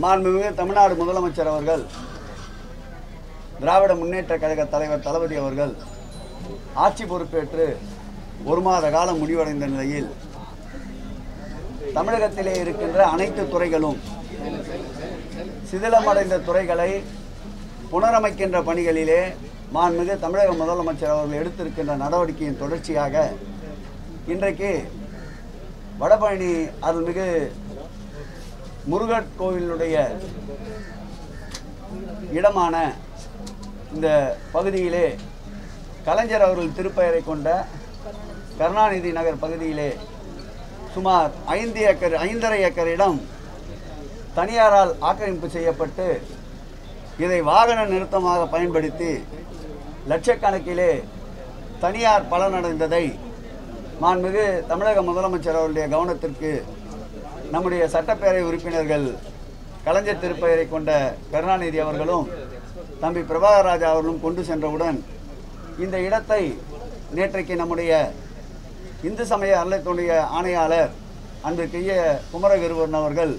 மாண்புமிகு தமிழ்நாடு முதலமைச்சர் அவர்கள் திராவிட முன்னேற்ற கழக தலைவர் தளபதி அவர்கள் ஆட்சி பொறுப்பேற்று ஒரு மாத காலம் முடிவடைந்த நிலையில் தமிழகத்திலே இருக்கின்ற அனைத்து துறைகளும் சிதிலமடைந்த துறைகளை புனரமைக்கின்ற பணிகளிலே மாண்புமிகு தமிழக முதலமைச்சர் அவர்கள் எடுத்திருக்கின்ற நடவடிக்கையின் தொடர்ச்சியாக இன்றைக்கு வடபழனி அருள்மிகு முருகன் கோவிலுடைய இடமான இந்த பகுதியிலே கலைஞர் அவர்கள் திருப்பெயரை கொண்ட கருணாநிதி நகர் பகுதியிலே சுமார் ஐந்து ஏக்கர் ஐந்தரை ஏக்கர் இடம் தனியாரால் ஆக்கிரமிப்பு செய்யப்பட்டு இதை வாகன நிறுத்தமாக பயன்படுத்தி லட்சக்கணக்கிலே தனியார் பலனடைந்ததை மாண்புமிகு தமிழக முதலமைச்சர் அவருடைய கவனத்திற்கு நம்முடைய சட்டப்பேரவை உறுப்பினர்கள் கலைஞர் திருப்பெயரை கொண்ட கருணாநிதி அவர்களும் தம்பி பிரபாகர் ராஜா அவர்களும் கொண்டு சென்றவுடன் இந்த இடத்தை நேற்றைக்கு நம்முடைய இந்து சமய அறநிலையத்துடைய ஆணையாளர் அன்றைய குமரகுருவன் அவர்கள்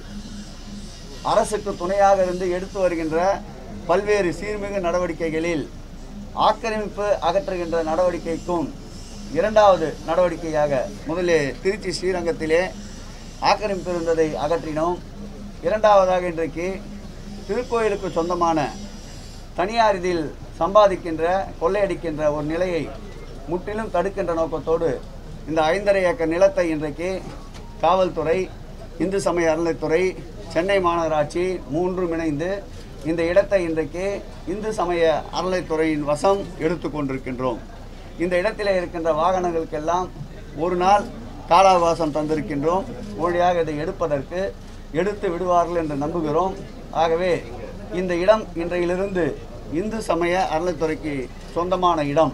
அரசுக்கு துணையாக இருந்து எடுத்து வருகின்ற பல்வேறு சீர்மிகு நடவடிக்கைகளில் ஆக்கிரமிப்பு அகற்றுகின்ற நடவடிக்கைக்கும் இரண்டாவது நடவடிக்கையாக முதலில் திருச்சி ஸ்ரீரங்கத்திலே ஆக்கிரமிப்பு இருந்ததை அகற்றினோம் இரண்டாவதாக இன்றைக்கு திருக்கோயிலுக்கு சொந்தமான தனியார் இதில் சம்பாதிக்கின்ற கொள்ளையடிக்கின்ற ஒரு நிலையை முற்றிலும் தடுக்கின்ற நோக்கத்தோடு இந்த ஐந்தரை ஏக்கர் நிலத்தை இன்றைக்கு காவல்துறை இந்து சமய அறநிலைத்துறை சென்னை மாநகராட்சி மூன்றும் இணைந்து இந்த இடத்தை இன்றைக்கு இந்து சமய அறநிலைத்துறையின் வசம் எடுத்துக்கொண்டிருக்கின்றோம் இந்த இடத்திலே இருக்கின்ற வாகனங்களுக்கெல்லாம் ஒரு நாள் கால அவகாசம் தந்திருக்கின்றோம் உடனடியாக இதை எடுப்பதற்கு எடுத்து விடுவார்கள் என்று நம்புகிறோம் ஆகவே இந்த இடம் இன்றையிலிருந்து இந்து சமய அறநிலைத்துறைக்கு சொந்தமான இடம்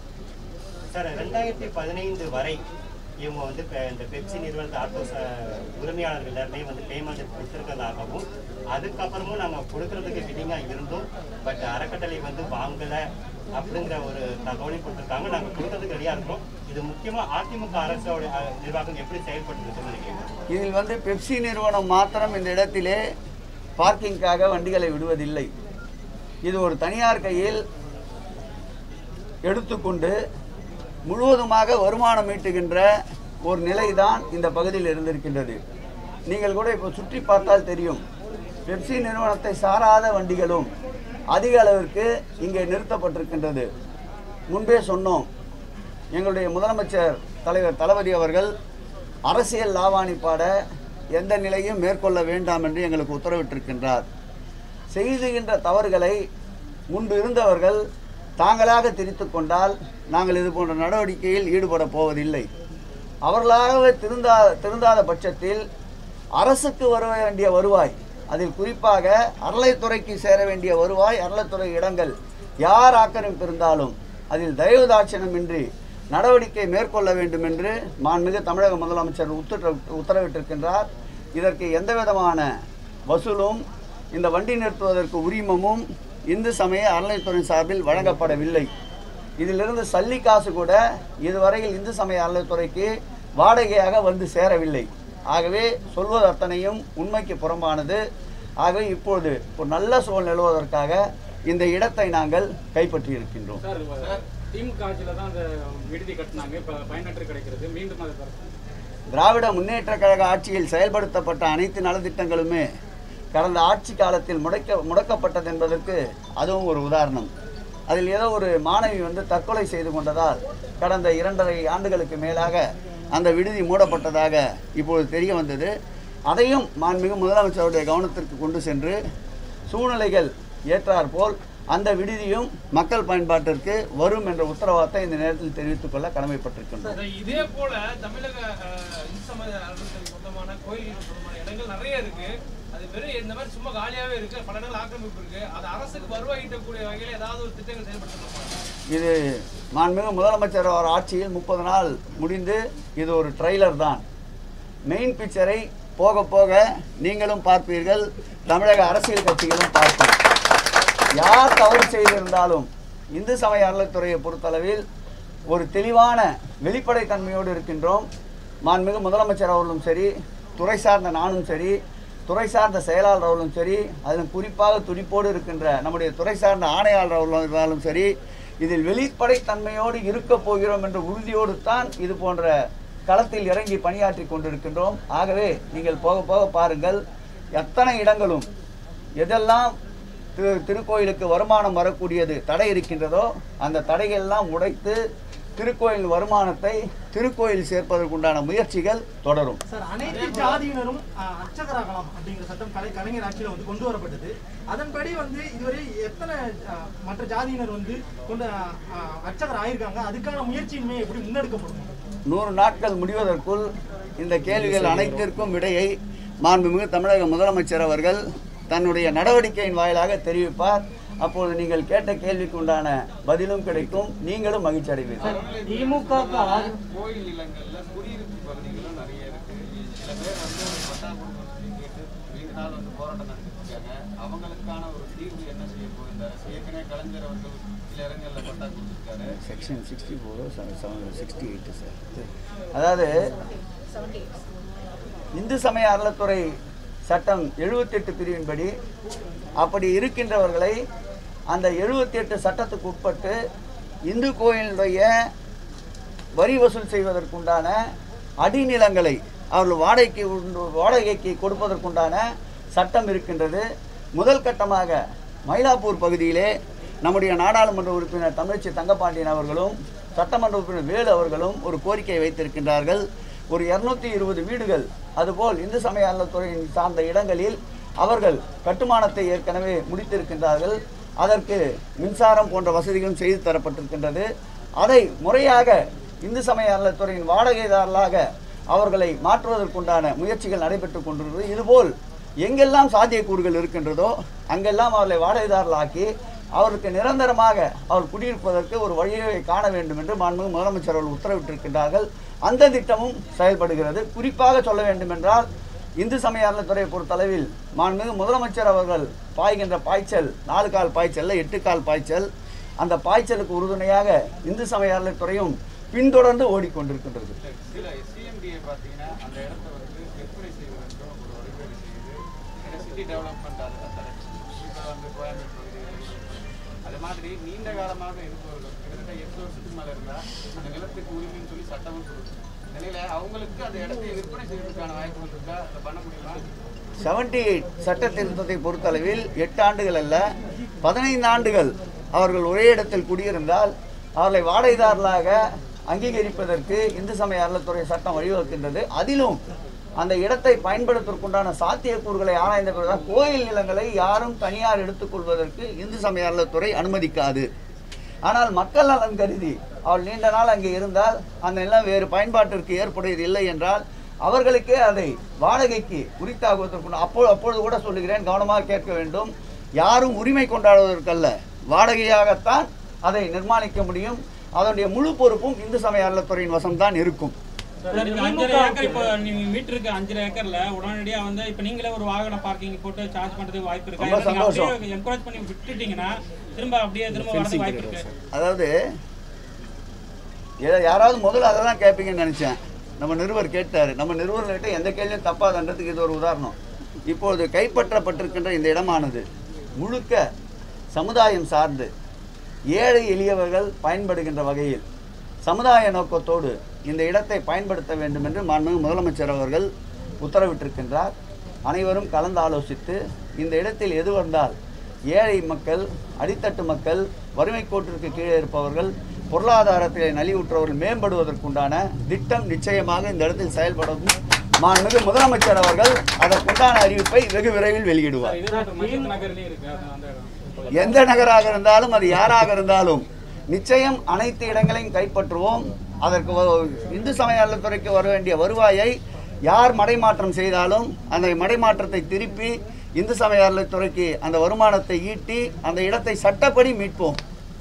சார் ரெண்டாயிரத்தி பதினைந்து வரை இவங்க வந்து இப்ப இந்த பெப்சி நிறுவனத்தை ஆட்டோ ச- உரிமையாளர்கள் எல்லாருமே வந்து பேமெண்ட் கொடுத்துருக்கதாகவும் அதுக்கப்புறமும் நாங்கள் கொடுக்கறதுக்கு ஃபிட்டிங்காக இருந்தோம் பட் அறக்கட்டளை வந்து வாங்கலை அப்படிங்கிற ஒரு தகவலையும் கொடுத்துருக்காங்க நாங்கள் கொடுக்கறதுக்கு ரெடியாக இருக்கிறோம் இது முக்கியமாக அதிமுக அரசோட அஹ், நிர்வாகம் எப்படி செயல்பட்டு இருக்குன்னு நினைக்கிறீங்க இதில் வந்து பெப்சி நிறுவனம் மாத்திரம் இந்த இடத்திலே பார்க்கிங்காக வண்டிகளை விடுவதில்லை இது ஒரு தனியார் கையில் எடுத்துக்கொண்டு முழுவதுமாக வருமானம் ஈட்டுகின்ற ஒரு நிலைதான் இந்த பகுதியில் இருந்திருக்கின்றது நீங்கள் கூட இப்போ சுற்றி பார்த்தால் தெரியும் பெப்சி நிறுவனத்தை சாராத வண்டிகளும் அதிக அளவிற்கு இங்கே நிறுத்தப்பட்டிருக்கின்றது முன்பே சொன்னோம் எங்களுடைய முதலமைச்சர் தலைவர் தளபதி அவர்கள் அரசியல் லாவாணி பாட எந்த நிலையும் மேற்கொள்ள வேண்டாம் என்று எங்களுக்கு உத்தரவிட்டிருக்கின்றார் செய்துகின்ற தவறுகளை முன்பு இருந்தவர்கள் தாங்களாக திரித்து கொண்டால் நாங்கள் இது போன்ற நடவடிக்கையில் ஈடுபட போவதில்லை அவர்களாகவே திருந்தா திருந்தாத பட்சத்தில் அரசுக்கு வர வேண்டிய வருவாய் அதில் குறிப்பாக அறளைத்துறைக்கு சேர வேண்டிய வருவாய் அறளைத்துறை இடங்கள் யார் ஆக்கிரமிப்பு இருந்தாலும் அதில் தயவு தாட்சணமின்றி நடவடிக்கை மேற்கொள்ள வேண்டும் என்று மாண்புமிகு தமிழக முதலமைச்சர் உத்தர உத்தரவிட்டிருக்கின்றார் இதற்கு எந்த விதமான வசூலும் இந்த வண்டி நிறுத்துவதற்கு உரிமமும் இந்து சமய அறநிலைத்துறை சார்பில் வழங்கப்படவில்லை இதிலிருந்து சல்லி காசு கூட இதுவரையில் இந்து சமய அறநிலைத்துறைக்கு வாடகையாக வந்து சேரவில்லை ஆகவே சொல்வது அத்தனையும் உண்மைக்கு புறம்பானது ஆகவே இப்பொழுது ஒரு நல்ல சூழல் நிலவுவதற்காக இந்த இடத்தை நாங்கள் கைப்பற்றி இருக்கின்றோம் சார் திமுக ஆட்சியில தான் அந்த விடுதி கட்டினாங்க இப்ப பயனற்று கிடைக்கிறது மீண்டும் அதை தர- திராவிட முன்னேற்ற கழக ஆட்சியில் செயல்படுத்தப்பட்ட அனைத்து நலத்திட்டங்களுமே கடந்த ஆட்சி காலத்தில் முடக்க முடக்கப்பட்டது என்பதற்கு அதுவும் ஒரு உதாரணம் அதில் ஏதோ ஒரு மாணவி வந்து தற்கொலை செய்து கொண்டதால் கடந்த இரண்டரை ஆண்டுகளுக்கு மேலாக அந்த விடுதி மூடப்பட்டதாக இப்பொழுது தெரிய வந்தது அதையும் மாண்புமிகு முதலமைச்சருடைய கவனத்திற்கு கொண்டு சென்று சூழ்நிலைகள் ஏற்றாற்போல் அந்த விடுதியும் மக்கள் பயன்பாட்டிற்கு வரும் என்ற உத்தரவாதத்தை இந்த நேரத்தில் தெரிவித்துக் கொள்ள கடமைப்பட்டிருக்கின்றோம் சார், இதே போல தமிழக அஹ், இந்து சமய அறநிலையத்துக்கு சொந்தமான கோயில்களுக்கு சொந்தமான இடங்கள் நிறைய இருக்கு அது வெறும் இந்த மாதிரி சும்மா காலியாவே இருக்கு பல இடங்கள் ஆக்கிரமிப்பு இருக்கு அது அரசுக்கு வருவாய் ஈட்டக்கூடிய வகையில ஏதாவது ஒரு திட்டங்கள் செயல்படுத்தணும் இது மாண்புமிகு முதலமைச்சர் அவர் ஆட்சியில் முப்பது நாள் முடிந்து இது ஒரு ட்ரெய்லர் தான் மெயின் பிக்சரை போக போக நீங்களும் பார்ப்பீர்கள் தமிழக அரசியல் கட்சிகளும் பார்ப்போம் யார் தவறு செய்திருந்தாலும் இந்து சமய அறநிலைத்துறையை பொறுத்தளவில் ஒரு தெளிவான வெளிப்படைத்தன்மையோடு இருக்கின்றோம் மாண்புமிகு முதலமைச்சர் அவர்களும் சரி துறை சார்ந்த நானும் சரி துறை சார்ந்த செயலாளர் அவர்களும் சரி அதிலும் குறிப்பாக துடிப்போடு இருக்கின்ற நம்முடைய துறை சார்ந்த ஆணையாளர் அவர்களும் சரி இதில் வெளிப்படைத்தன்மையோடு இருக்க போகிறோம் என்ற உறுதியோடு தான் இது போன்ற களத்தில் இறங்கி பணியாற்றி கொண்டிருக்கின்றோம் ஆகவே நீங்கள் போக போக பாருங்கள் எத்தனை இடங்களும் எதெல்லாம் திரு திருக்கோயிலுக்கு வருமானம் வரக்கூடியது தடை இருக்கின்றதோ அந்த தடைகளெல்லாம் உடைத்து திருக்கோயில் வருமானத்தை திருக்கோயில் சேர்ப்பதற்குண்டான முயற்சிகள் தொடரும் சார் அனைத்து ஜாதியினரும் அஹ், அர்ச்சகராகலாம் அப்படிங்கிற சட்டம் கலை கலைஞர் ஆட்சியில் வந்து கொண்டு வரப்பட்டது அதன்படி வந்து இதுவரை எத்தனை அஹ், மற்ற ஜாதியினர் வந்து கொண்டு அஹ், அர்ச்சகர் ஆயிருக்காங்க அதுக்கான முயற்சியுமே எப்படி முன்னெடுக்கப்படும் நூறு நாட்கள் முடிவதற்குள் இந்த கேள்விகள் அனைத்திற்கும் விடையை மாண்புமிகு தமிழக முதலமைச்சர் அவர்கள் தன்னுடைய நடவடிக்கையின் வாயிலாக தெரிவிப்பார் அப்போது நீங்கள் கேட்ட கேள்விக்கு உண்டான பதிலும் கிடைக்கும் நீங்களும் மகிழ்ச்சி அடைவீர்கள் திமுக கோயில் நிலங்கள்ல குடியிருப்பு பகுதிகளும் நிறைய இருக்கு சில பேர் வந்து ஒரு பட்டா கொடுக்கணும்னு கேட்டு நீண்ட நாள் வந்து போராட்டம் நடத்திட்டு இருக்காங்க அவங்களுக்கான ஒரு தீர்வு என்ன செய்ய போகின்ற ஏற்கனவே கலைஞர் அவர்கள் சில இடங்கள்ல பட்டா கொடுத்துருக்காரு section sixty four seven sixty eight sir அதாவது இந்து சமய அறநிலைத்துறை சட்டம் 78 பிரிவின்படி அப்படி இருக்கின்றவர்களை அந்த 78 சட்டத்துக்கு உட்பட்டு இந்து கோயிலுடைய வரி வசூல் செய்வதற்குண்டான அடிநிலங்களை அவர்கள் வாடகைக்கு உண்டு- வாடகைக்கு கொடுப்பதற்குண்டான சட்டம் இருக்கின்றது முதல் கட்டமாக மயிலாப்பூர் பகுதியிலே நம்முடைய நாடாளுமன்ற உறுப்பினர் தமிழச்சி தங்கப்பாண்டியன் அவர்களும் சட்டமன்ற உறுப்பினர் வேலு அவர்களும் ஒரு கோரிக்கை வைத்திருக்கின்றார்கள் ஒரு இருநூத்தி இருபது வீடுகள் அதுபோல் இந்து சமய அறநிலைத்துறையின் சார்ந்த இடங்களில் அவர்கள் கட்டுமானத்தை ஏற்கனவே முடித்திருக்கின்றார்கள் அதற்கு மின்சாரம் போன்ற வசதிகளும் செய்து தரப்பட்டிருக்கின்றது அதை முறையாக இந்து சமய அறநிலைத்துறையின் வாடகைதாரர்களாக அவர்களை மாற்றுவதற்குண்டான முயற்சிகள் நடைபெற்று கொண்டிருக்கிறது இதுபோல் எங்கெல்லாம் சாத்தியக்கூறுகள் இருக்கின்றதோ அங்கெல்லாம் அவர்களை வாடகைதாரர்களாக்கி அவருக்கு நிரந்தரமாக அவர் குடியிருப்பதற்கு ஒரு வழியை காண வேண்டும் என்று மாண்புமிகு முதலமைச்சர் அவர்கள் உத்தரவிட்டிருக்கின்றார்கள் அந்த திட்டமும் செயல்படுகிறது குறிப்பாக சொல்ல வேண்டும் என்றால் இந்து சமய அறநிலைத்துறையை பொறுத்தளவில் மாண்புமிகு முதலமைச்சர் அவர்கள் பாய்கின்ற பாய்ச்சல் நாலு கால் பாய்ச்சல்ல எட்டு கால் பாய்ச்சல் அந்த பாய்ச்சலுக்கு உறுதுணையாக இந்து சமய அறநிலைத்துறையும் பின்தொடர்ந்து ஓடிக்கொண்டிருக்கின்றது சில சிஎம்டிஏ பார்த்தீங்கன்னா அந்த இடத்த வந்து விற்பனை செய்வதற்கும் ஒரு வழிவகை செய்யுது சிட்டி டெவலப்மெண்ட் அது அந்த இப்போ வந்து கோயம்புத்தூர் பகுதிகளில் அது மாதிரி நீண்ட காலமாக இருப்பவர்கள் கிட்டத்தட்ட எட்டு வருஷத்துக்கு மேலே இருந்தால் அந்த நிலத்துக்கு உரிமைன்னு சொல்லி சட்டமும் கொடுக்கும் நிலையில அவங்களுக்கு அந்த இடத்தை விற்பனை செய்வதற்கான வாய்ப்புகள் இருக்கா அதை பண்ண முடியுமா செவன்டி எயிட் சட்ட திருத்தத்தை பொறுத்தளவில் எட்டு ஆண்டுகள் அல்ல பதினைந்து ஆண்டுகள் அவர்கள் ஒரே இடத்தில் குடியிருந்தால் அவர்களை வாடகைதாரர்களாக அங்கீகரிப்பதற்கு இந்து சமய அறநிலைத்துறை சட்டம் வழிவகுக்கின்றது அதிலும் அந்த இடத்தை பயன்படுத்துவதற்குண்டான சாத்தியக்கூறுகளை ஆராய்ந்த பிறகுதான் கோயில் நிலங்களை யாரும் தனியார் எடுத்துக்கொள்வதற்கு இந்து சமய அறநிலைத்துறை அனுமதிக்காது ஆனால் மக்கள் நலன் கருதி அவள் நீண்ட நாள் அங்கே இருந்தால் அந்த நிலம் வேறு பயன்பாட்டிற்கு ஏற்புடையது இல்லை என்றால் அவர்களுக்கே அதை வாடகைக்கு உரித்தாகுவதற்கு அப்போ அப்பொழுது கூட சொல்லுகிறேன் கவனமாக கேட்க வேண்டும் யாரும் உரிமை கொண்டாடுவதற்கல்ல வாடகையாகத்தான் அதை நிர்மாணிக்க முடியும் அதனுடைய முழு பொறுப்பும் இந்து சமய அறநிலைத்துறையின் வசம்தான் இருக்கும் சார், நீங்க அஞ்சரை ஏக்கர் இப்போ நீங்க மீட்டருக்கு அஞ்சரை ஏக்கர்ல உடனடியா வந்து இப்ப நீங்களே ஒரு வாகன பார்க்கிங் போட்டு சார்ஜ் பண்றதுக்கு வாய்ப்பு இருக்கா ரொம்ப இல்ல நீங்க சந்தோஷம். அப்படியே என்கரேஜ் பண்ணி விட்டுட்டீங்கன்னா திரும்ப அப்படியே திரும்ப வரதுக்கு வாய்ப்பு இருக்கு அதாவது ஏ- யாராவது முதல்ல அதை தான் கேட்பீங்கன்னு நினச்சேன் நம்ம நிருபர் கேட்டார் நம்ம நிருபர்கிட்ட எந்த கேள்வியும் தப்பாதுன்றதுக்கு இது ஒரு உதாரணம் இப்போது கைப்பற்றப்பட்டிருக்கின்ற இந்த இடமானது முழுக்க சமுதாயம் சார்ந்து ஏழை எளியவர்கள் பயன்படுகின்ற வகையில் சமுதாய நோக்கத்தோடு இந்த இடத்தை பயன்படுத்த வேண்டும் என்று மாண்புமிகு முதலமைச்சர் அவர்கள் உத்தரவிட்டிருக்கின்றார் அனைவரும் கலந்து ஆலோசித்து இந்த இடத்தில் எது வந்தால் ஏழை மக்கள் அடித்தட்டு மக்கள் வறுமை கோட்டிற்கு கீழே இருப்பவர்கள் பொருளாதாரத்திலே நலிவுற்றவர்கள் மேம்படுவதற்குண்டான திட்டம் நிச்சயமாக இந்த இடத்தில் செயல்படும் மாண்புமிகு முதலமைச்சர் அவர்கள் அதற்குண்டான அறிவிப்பை வெகு விரைவில் வெளியிடுவார் இது மஜித் நகர்லயும் இருக்கு அது அந்த இடம் எந்த நகராக இருந்தாலும் அது யாராக இருந்தாலும் நிச்சயம் அனைத்து இடங்களையும் கைப்பற்றுவோம் அதற்கு வ- இந்து சமய அறநிலைத்துறைக்கு வர வேண்டிய வருவாயை யார் மடைமாற்றம் செய்தாலும் அந்த மடைமாற்றத்தை திருப்பி இந்து சமய அறநிலைத்துறைக்கு அந்த வருமானத்தை ஈட்டி அந்த இடத்தை சட்டப்படி மீட்போம்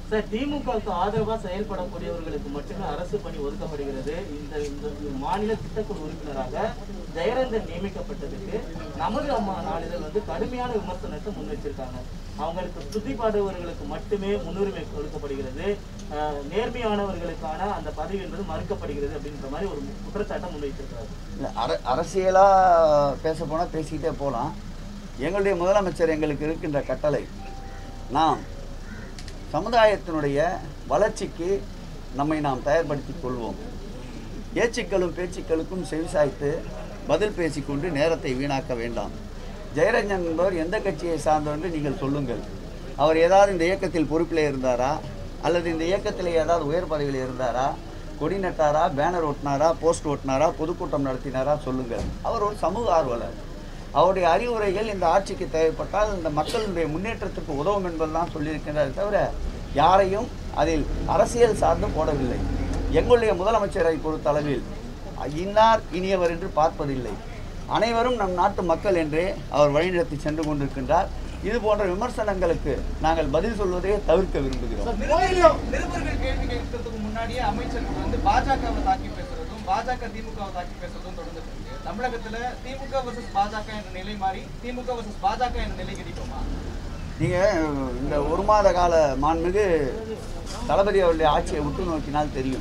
சார் திமுகவுக்கு ஆதரவா செயல்படக்கூடியவர்களுக்கு மட்டுமே அரசு பணி ஒதுக்கப்படுகிறது இந்த இந்த மாநில திட்டக்குழு உறுப்பினராக ஜெயரந்தன் நியமிக்கப்பட்டதுக்கு நமது அம்மா நாளிதழ் வந்து கடுமையான விமர்சனத்தை முன் வச்சிருக்காங்க அவங்களுக்கு சுத்தி பாடுபவர்களுக்கு மட்டுமே முன்னுரிமை கொடுக்கப்படுகிறது அஹ், நேர்மையானவர்களுக்கான அந்த பதவி என்பது மறுக்கப்படுகிறது அப்படின்ற மாதிரி ஒரு குற்றச்சாட்டை முன்வைத்திருக்கிறார் இல்லை அர அரசியலாக பேச போனால் பேசிக்கிட்டே போகலாம் எங்களுடைய முதலமைச்சர் எங்களுக்கு இருக்கின்ற கட்டளை நாம் சமுதாயத்தினுடைய வளர்ச்சிக்கு நம்மை நாம் தயார்படுத்திக் கொள்வோம் ஏச்சுக்களும் பேச்சுக்களுக்கும் செவிசாய்த்து பதில் பேசிக்கொண்டு நேரத்தை வீணாக்க வேண்டாம் ஜெயரஞ்சன் என்பவர் எந்த கட்சியை சார்ந்தவர் என்று நீங்கள் சொல்லுங்கள் அவர் ஏதாவது இந்த இயக்கத்தில் பொறுப்பில் இருந்தாரா அல்லது இந்த இயக்கத்தில் ஏதாவது உயர் பதவியில் இருந்தாரா கொடி நட்டாரா பேனர் ஒட்டினாரா போஸ்ட் ஒட்டினாரா பொதுக்கூட்டம் நடத்தினாரா சொல்லுங்கள் அவர் ஒரு சமூக ஆர்வலர் அவருடைய அறிவுரைகள் இந்த ஆட்சிக்கு தேவைப்பட்டால் இந்த மக்களுடைய முன்னேற்றத்துக்கு உதவும் என்பதுதான் சொல்லியிருக்கின்றார் தவிர யாரையும் அதில் அரசியல் சார்ந்து போடவில்லை எங்களுடைய முதலமைச்சரை பொறுத்தளவில் இன்னார் இனியவர் என்று பார்ப்பதில்லை அனைவரும் நம் நாட்டு மக்கள் என்றே அவர் வழிநடத்தி சென்று கொண்டிருக்கின்றார் இது போன்ற விமர்சனங்களுக்கு நாங்கள் பதில் சொல்வதை தவிர்க்க விரும்புகிறோம் நிருபர்கள் நிருபர்கள் கேள்வி கேட்கறதுக்கு முன்னாடியே அமைச்சர்கள் வந்து பாஜகவை தாக்கி பேசுறதும் பாஜக திமுகவை தாக்கி பேசுறதும் தொடர்ந்துட்டு இருக்கு தமிழகத்துல திமுக வர்சஸ் பாஜக என்ற நிலை மாறி திமுக வர்சஸ் பாஜக என்ற நிலை கிடைக்குமா நீங்கள் இந்த ஒரு மாத கால மாண்புமிகு தளபதி அவருடைய ஆட்சியை உற்று நோக்கினால் தெரியும்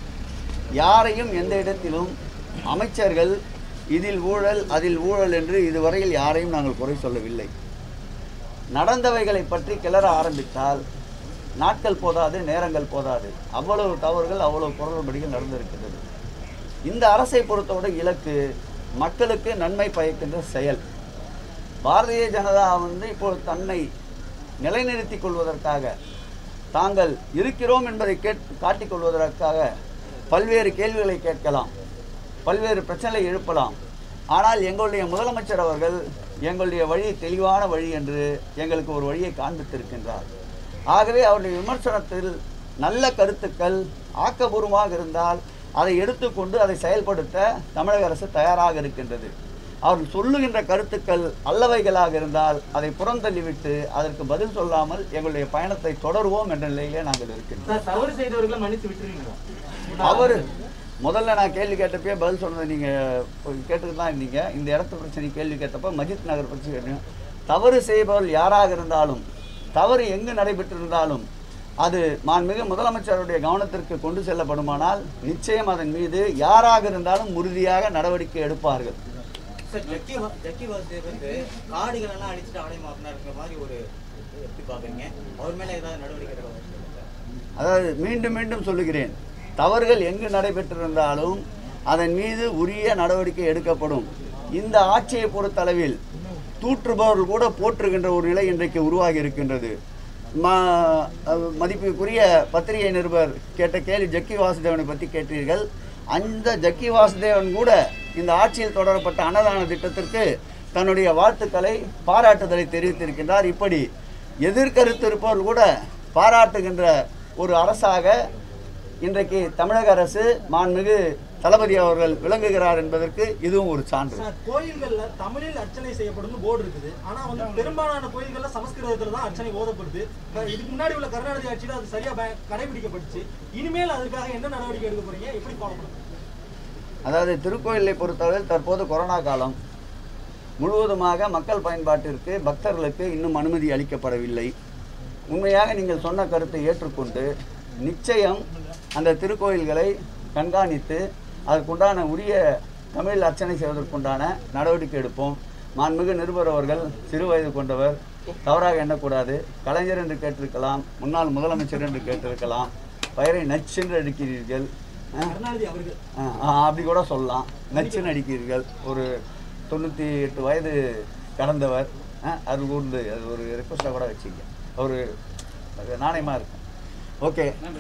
யாரையும் எந்த இடத்திலும் அமைச்சர்கள் இதில் ஊழல் அதில் ஊழல் என்று இதுவரையில் யாரையும் நாங்கள் குறை சொல்லவில்லை நடந்தவைகளை பற்றி கிளற ஆரம்பித்தால் நாட்கள் போதாது நேரங்கள் போதாது அவ்வளவு தவறுகள் அவ்வளவு குரல்படிகள் நடந்திருக்கிறது இந்த அரசை பொறுத்தவரை இலக்கு மக்களுக்கு நன்மை பயக்கின்ற செயல் பாரதிய ஜனதா வந்து இப்போ தன்னை நிலைநிறுத்திக் கொள்வதற்காக தாங்கள் இருக்கிறோம் என்பதை கேட் காட்டிக் கொள்வதற்காக பல்வேறு கேள்விகளை கேட்கலாம் பல்வேறு பிரச்சனைகளை எழுப்பலாம் ஆனால் எங்களுடைய முதலமைச்சர் அவர்கள் எங்களுடைய வழி தெளிவான வழி என்று எங்களுக்கு ஒரு வழியை காண்பித்திருக்கின்றார் ஆகவே அவருடைய விமர்சனத்தில் நல்ல கருத்துக்கள் ஆக்கபூர்வமாக இருந்தால் அதை எடுத்துக்கொண்டு அதை செயல்படுத்த தமிழக அரசு தயாராக இருக்கின்றது அவர் சொல்லுகின்ற கருத்துக்கள் அல்லவைகளாக இருந்தால் அதை புறந்தள்ளிவிட்டு அதற்கு பதில் சொல்லாமல் எங்களுடைய பயணத்தை தொடருவோம் என்ற நிலையிலே நாங்கள் இருக்கின்றோம் சார் தவறு செய்தவர்களை மன்னித்து விட்டுருவீங்களா அவர் முதல்ல நான் கேள்வி கேட்டப்பே பதில் சொன்னது நீங்கள் கேட்டுட்டு தான் இருந்தீங்க இந்த இடத்து பிரச்சனை கேள்வி கேட்டப்போ மஜித் நகர் பிரச்சனை கேட்டீங்க தவறு செய்பவர்கள் யாராக இருந்தாலும் தவறு எங்கு நடைபெற்றிருந்தாலும் அது மாண்புமிகு முதலமைச்சருடைய கவனத்திற்கு கொண்டு செல்லப்படுமானால் நிச்சயம் அதன் மீது யாராக இருந்தாலும் உறுதியாக நடவடிக்கை எடுப்பார்கள் சார் ஜக்கி வா- ஜக்கி வாசுதேவ் வந்து காடுகள் எல்லாம் அழிச்சிட்டு ஆடை மாத்தினாருங்கிற மாதிரி ஒரு எப்படி பாக்குறீங்க அவர் மேல ஏதாவது நடவடிக்கை எடுக்க அதாவது மீண்டும் மீண்டும் சொல்லுகிறேன் தவறுகள் எங்கு நடைபெற்றிருந்தாலும் அதன் மீது உரிய நடவடிக்கை எடுக்கப்படும் இந்த ஆட்சியை பொறுத்தளவில் தூற்றுபவர்கள் கூட போற்றுகின்ற ஒரு நிலை இன்றைக்கு உருவாகி இருக்கின்றது ம- அஹ் மதிப்புக்குரிய பத்திரிகை நிருபர் கேட்ட கேள்வி ஜக்கி வாசுதேவனை பற்றி கேட்டீர்கள் அந்த ஜக்கி வாசுதேவன் கூட இந்த ஆட்சியில் தொடரப்பட்ட அன்னதான திட்டத்திற்கு தன்னுடைய வாழ்த்துக்களை பாராட்டுதலை தெரிவித்திருக்கின்றார் இப்படி எதிர்கருத்து இருப்பவர்கள் கூட பாராட்டுகின்ற ஒரு அரசாக இன்றைக்கு தமிழக அரசு மாண்புமிகு தளபதி அவர்கள் விளங்குகிறார் என்பதற்கு இதுவும் ஒரு சான்று சார் கோயில்கள்ல தமிழில் அர்ச்சனை செய்யப்படும் போர்டு இருக்குது ஆனா வந்து பெரும்பாலான கோயில்கள்ல சமஸ்கிருதத்துல தான் அர்ச்சனை ஓதப்படுது இப்ப இதுக்கு முன்னாடி உள்ள கருணாநிதி ஆட்சியில அது சரியா ப- கடைபிடிக்கப்பட்டுச்சு இனிமேல் அதுக்காக என்ன நடவடிக்கை எடுக்க போறீங்க எப்படி ஃபாலோ பண்ணுங்க அதாவது திருக்கோயிலை பொறுத்தவரை தற்போது கொரோனா காலம் முழுவதுமாக மக்கள் பயன்பாட்டிற்கு பக்தர்களுக்கு இன்னும் அனுமதி அளிக்கப்படவில்லை உண்மையாக நீங்கள் சொன்ன கருத்தை ஏற்றுக்கொண்டு நிச்சயம் அந்த திருக்கோயில்களை கண்காணித்து அதற்குண்டான உரிய தமிழ் அர்ச்சனை செய்வதற்குண்டான நடவடிக்கை எடுப்போம் மாண்புமிகு நிருபர் அவர்கள் சிறு வயது கொண்டவர் தவறாக எண்ணக்கூடாது கலைஞர் என்று கேட்டிருக்கலாம் முன்னாள் முதலமைச்சர் என்று கேட்டிருக்கலாம் பெயரை நச்சென்று அடிக்கிறீர்கள் ஆ? கருணாநிதி அவர்கள் ஆ, ஆ, அப்படி கூட சொல்லலாம் நச்சு நடிக்கிறீர்கள் ஒரு தொண்ணூற்றி எட்டு வயது கடந்தவர் ஆ, அது கூர்ந்து அது ஒரு ரெக்வஸ்ட்டாக கூட வச்சுக்க ஒரு நாணயமாக இருக்கும் ஓகே